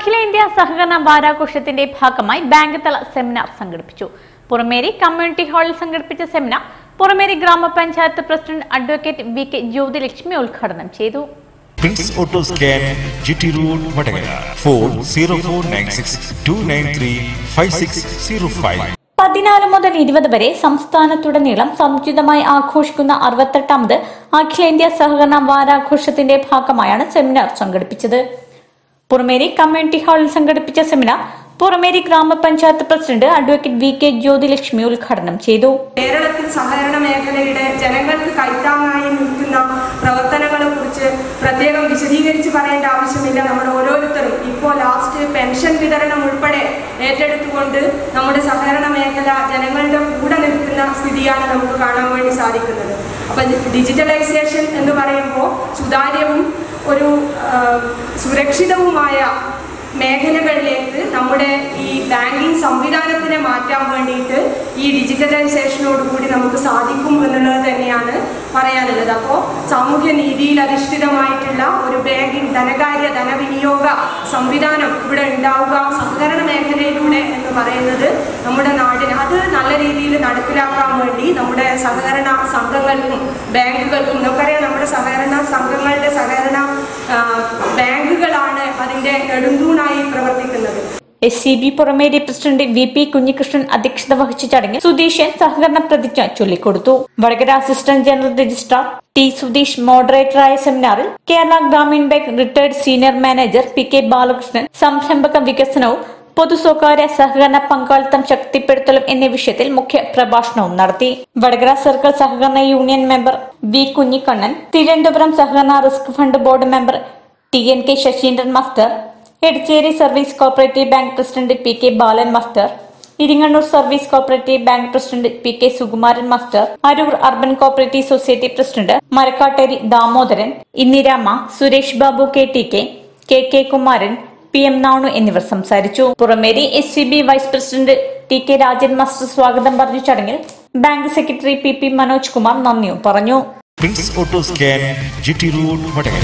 അഖിലേന്ത്യാ സഹകരണ വാരാഘോഷത്തിന്റെ ഭാഗമായി ബാങ്ക് തല സെമിനാർ സംഘടിപ്പിച്ചു പുറമേരി കമ്മ്യൂണിറ്റി ഹാളിൽ സംഘടിപ്പിച്ച സെമിനാർ പുറമേരി ഗ്രാമപഞ്ചായത്ത് president advocate V K Jyothilakshmi ഉദ്ഘാടനം ചെയ്തു Prince auto scan G T road Vadakara phone zero four nine six two nine three five six zero five പതിനാല് മുതൽ ഇരുപത് വരെ സംസ്ഥാനത്തുടനീളം സമുചിതമായി ആഘോഷിക്കുന്ന അറുപത്തെട്ടാമത് അഖിലേന്ത്യാ സഹകരണ വാരാഘോഷത്തിന്റെ ഭാഗമായാണ് സെമിനാർ സംഘടിപ്പിച്ചത് പുറമേരി കമ്മ്യൂണിറ്റി ഹാളിൽ സംഘടിപ്പിച്ച സെമിനാർ പുറമേരി ഗ്രാമപഞ്ചായത്ത് president advocate V K Jyothilakshmi ഉദ്ഘാടനം ചെയ്തു കേരളത്തിൽ സഹകരണ മേഖലയുടെ ജനങ്ങൾക്ക് കൈത്താങ്ങായി നിൽക്കുന്ന പ്രവർത്തനങ്ങളെ കുറിച്ച് പ്രത്യേകം വിശദീകരിച്ച് പറയേണ്ട ആവശ്യമില്ല നമ്മൾ ഓരോരുത്തരും ഇപ്പോൾ ലാസ്റ്റ് പെൻഷൻ വിതരണം ഉൾപ്പെടെ ഏറ്റെടുത്തുകൊണ്ട് നമ്മുടെ സഹകരണ മേഖല ജനങ്ങളുടെ കൂടെ നിൽക്കുന്ന സ്ഥിതിയാണ് നമുക്ക് കാണാൻ വേണ്ടി സാധിക്കുന്നത് അപ്പം ഡിജിറ്റലൈസേഷൻ എന്ന് പറയുമ്പോൾ സുതാര്യവും ഒരു ആ, സുരക്ഷിതവുമായ മേഖലകളിലേക്ക് നമ്മുടെ ഈ ബാങ്കിങ് സംവിധാനത്തിനെ മാറ്റാൻ വേണ്ടിയിട്ട് ഈ ഡിജിറ്റലൈസേഷനോട് കൂടി നമുക്ക് സാധിക്കും എന്നുള്ളത് തന്നെയാണ് പറയാനുള്ളത് അപ്പോൾ സാമൂഹ്യ നീതിയിൽ അധിഷ്ഠിതമായിട്ടുള്ള ഒരു ബാങ്കിങ് ധനകാര്യ ധനവിനിയോഗ സംവിധാനം ഇവിടെ ഉണ്ടാവുക സഹകരണ മേഖലയിലൂടെ എന്ന് പറയുന്നത് നമ്മുടെ നാടിന് അത് നല്ല രീതിയിൽ നടപ്പിലാക്കാൻ വേണ്ടി നമ്മുടെ സഹകരണ സംഘങ്ങൾക്കും ബാങ്കുകൾക്കും നമുക്കറിയാം നമ്മുടെ സഹകരണ സംഘങ്ങളുടെ സഹകരണ ആ, ബാങ്കുകളാണ് അതിൻ്റെ നെടുന്തൂണായി പ്രവർത്തിക്കുന്നത് S C B Puramery president V P Kunhikrishnan അധ്യക്ഷത വഹിച്ച ചടങ്ങിൽ സുധീഷൻ സഹകരണ പ്രതിജ്ഞ ചൊല്ലിക്കൊടുത്തു Vadakara assistant general registrar T Sudheesh മോഡറേറ്ററായ സെമിനാറിൽ Kerala Grameen bank retired senior manager P K Balakrishnan സംരംഭക വികസനവും പൊതു സ്വകാര്യ സഹകരണ പങ്കാളിത്തം ശക്തിപ്പെടുത്തലും എന്ന വിഷയത്തിൽ മുഖ്യ പ്രഭാഷണവും നടത്തി വടകര സർക്കിൾ സഹകരണ union member V Kunhikannan Thiruvananthapuram സഹകരണ risk fund board member T N K Sasindran master Edacheri service cooperative bank president P K Balan master Iringannur service cooperative bank president P K Sukumaran master Arur urban cooperative society president Marakkatteri Damodaran Indirama Suresh Babu K T K K K Kumaran P M Nanu എന്നിവർ സംസാരിച്ചു Puramery S C B vice president T K Rajan master സ്വാഗതം പറഞ്ഞു ചടങ്ങിൽ bank secretary P P Manoj Kumar നന്ദിയും പറഞ്ഞു Prince auto scan G T road Vadakara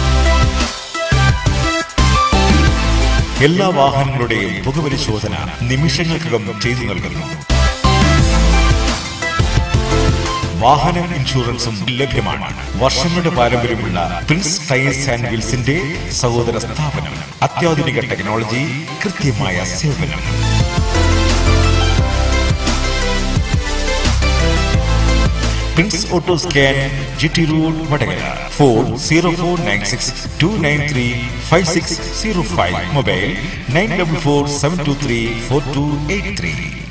എല്ലാ വാഹനങ്ങളുടെയും പുകപരിശോധന നിമിഷങ്ങൾക്കകം ചെയ്തു നൽകുന്നു വാഹന ഇൻഷുറൻസും ലഭ്യമാണ് വർഷങ്ങളുടെ പാരമ്പര്യമുള്ള പ്രിൻസ് ടയേഴ്സ് ആൻഡ് വീൽസിന്റെ സഹോദര സ്ഥാപനം അത്യാധുനിക ടെക്നോളജി കൃത്യമായ സേവനം Prince auto scan G T road Vadakara phone zero four nine six two nine three five six zero five mobile nine double four seven two three four two eight three